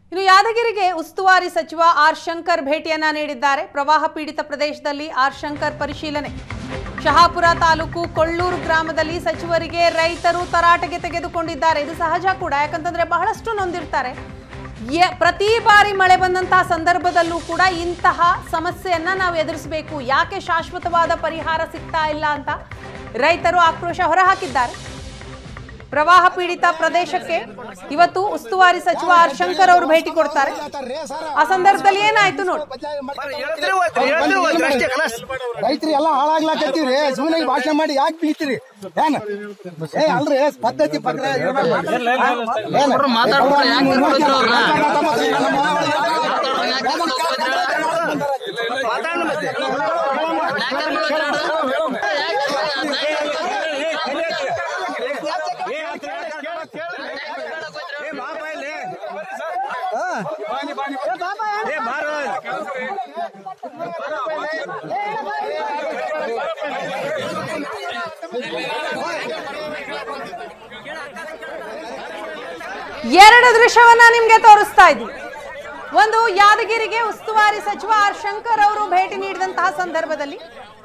ಇನ್ನು ಯಾದಗಿರಿಗೆ ಉಸ್ತುವಾರಿ ಸಚಿವ ಆರ್ ಶಂಕರ್ ಭೇಟಿಯನ್ನ ನೀಡಿದ್ದಾರೆ ಪ್ರವಾಹ ಪೀಡಿತ ಪ್ರದೇಶದಲ್ಲಿ ಆರ್ ಶಂಕರ್ ಪರಿಶೀಲನೆ ಶಹಾಪುರ ತಾಲೂಕು ಕೊಳ್ಳೂರು ಗ್ರಾಮದಲ್ಲಿ ಸಚಿವರಿಗೆ ರೈತರು ತರಾಟೆಗೆ ತೆಗೆದುಕೊಂಡಿದ್ದಾರೆ ಇದು ಸಹಜ ಕೂಡ ಯಾಕಂತಂದ್ರೆ ಬಹಳಷ್ಟು ನೊಂದಿರ್ತಾರೆ ಯ- ಪ್ರತಿ ಬಾರಿ ಮಳೆ ಬಂದಂತಹ ಸಂದರ್ಭದಲ್ಲೂ ಕೂಡ ಇಂತಹ ಸಮಸ್ಯೆಯನ್ನ ನಾವು ಎದುರಿಸಬೇಕು ಯಾಕೆ ಶಾಶ್ವತವಾದ ಪರಿಹಾರ ಸಿಗ್ತಾ ಇಲ್ಲ ಅಂತ ರೈತರು ಆಕ್ರೋಶ ಹೊರಹಾಕಿದ್ದಾರೆ ಪ್ರವಾಹ ಪೀಡಿತ ಪ್ರದೇಶಕ್ಕೆ ಇವತ್ತು ಉಸ್ತುವಾರಿ ಸಚಿವ ಆರ್ ಶಂಕರ್ ಅವರು ಭೇಟಿ ಕೊಡ್ತಾರೆ ಆ ಸಂದರ್ಭದಲ್ಲಿ ಏನಾಯ್ತು ನೋಡಿ ರೈತರು ಎಲ್ಲ ಹಾಳಾಗ್ಲಾಕತ್ತೀವ್ರಿ ಸುಮ್ಮನೆ ಭಾಷಣ ಮಾಡಿ ಯಾಕೆ ಬೀಳ್ತೀರಿ ಏನ್ ಏ ಅಲ್ರಿ ಪದ್ಧತಿ ಪ್ರಕಾರ ಇರ್ಬೇಕು. ಏನ್? ಎರಡು ದೃಶ್ಯವನ್ನ ನಿಮ್ಗೆ ತೋರಿಸ್ತಾ ಇದ್ವಿ ಒಂದು ಯಾದಗಿರಿಗೆ ಉಸ್ತುವಾರಿ ಸಚಿವ ಆರ್ ಶಂಕರ್ ಅವರು ಭೇಟಿ ನೀಡಿದಂತಹ ಸಂದರ್ಭದಲ್ಲಿ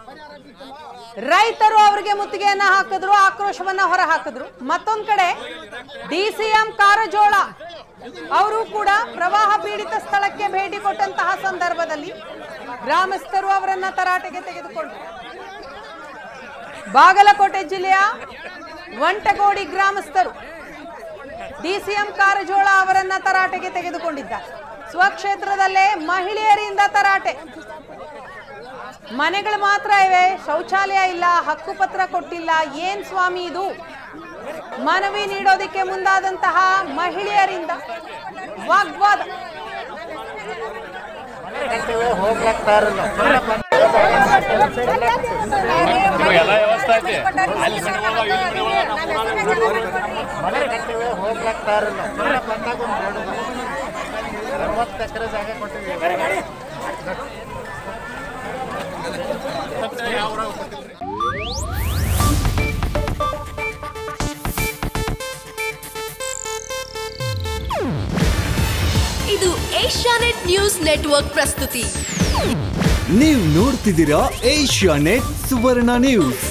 ರೈತರು ಅವರಿಗೆ ಮುತ್ತಿಗೆಯನ್ನ ಹಾಕಿದ್ರು ಆಕ್ರೋಶವನ್ನ ಹೊರ ಹಾಕಿದ್ರು ಮತ್ತೊಂದ್ ಕಡೆ ಡಿಸಿಎಂ ಕಾರಜೋಳ ಅವರು ಕೂಡ ಪ್ರವಾಹ ಪೀಡಿತ ಸ್ಥಳಕ್ಕೆ ಭೇಟಿ ಕೊಟ್ಟಂತಹ ಸಂದರ್ಭದಲ್ಲಿ ಗ್ರಾಮಸ್ಥರು ಅವರನ್ನ ತರಾಟೆಗೆ ತೆಗೆದುಕೊಂಡರು ಬಾಗಲಕೋಟೆ ಜಿಲ್ಲೆಯ ವಂಟಗೋಡಿ ಗ್ರಾಮಸ್ಥರು ಡಿಸಿಎಂ ಕಾರಜೋಳ ಅವರನ್ನ ತರಾಟೆಗೆ ತೆಗೆದುಕೊಂಡಿದ್ದಾರೆ ಸ್ವಕ್ಷೇತ್ರದಲ್ಲೇ ಮಹಿಳೆಯರಿಂದ ತರಾಟೆ ಮನೆಗಳು ಮಾತ್ರ ಇವೆ ಶೌಚಾಲಯ ಇಲ್ಲ ಹಕ್ಕುಪತ್ರ ಕೊಟ್ಟಿಲ್ಲ ಏನ್ ಸ್ವಾಮಿ ಇದು ಮನವಿ ನೀಡೋದಕ್ಕೆ ಮುಂದಾದಂತಹ ಮಹಿಳೆಯರಿಂದ ವಾಗ್ವಾದ ಎಲ್ಲ ವ್ಯವಸ್ಥೆ ಐತಿ ಅಲ್ಲಿ ಮನೆಗಳು ಇಲ್ಲಿ ಮನೆಗಳು ಇದು ಏಷ್ಯಾನೆಟ್ ನ್ಯೂಸ್ ನೆಟ್ವರ್ಕ್ ಪ್ರಸ್ತುತಿ ನೀವು ನೋಡ್ತಿದ್ದೀರಾ ಏಷ್ಯಾ ನೆಟ್ ಸುವರ್ಣ ನ್ಯೂಸ್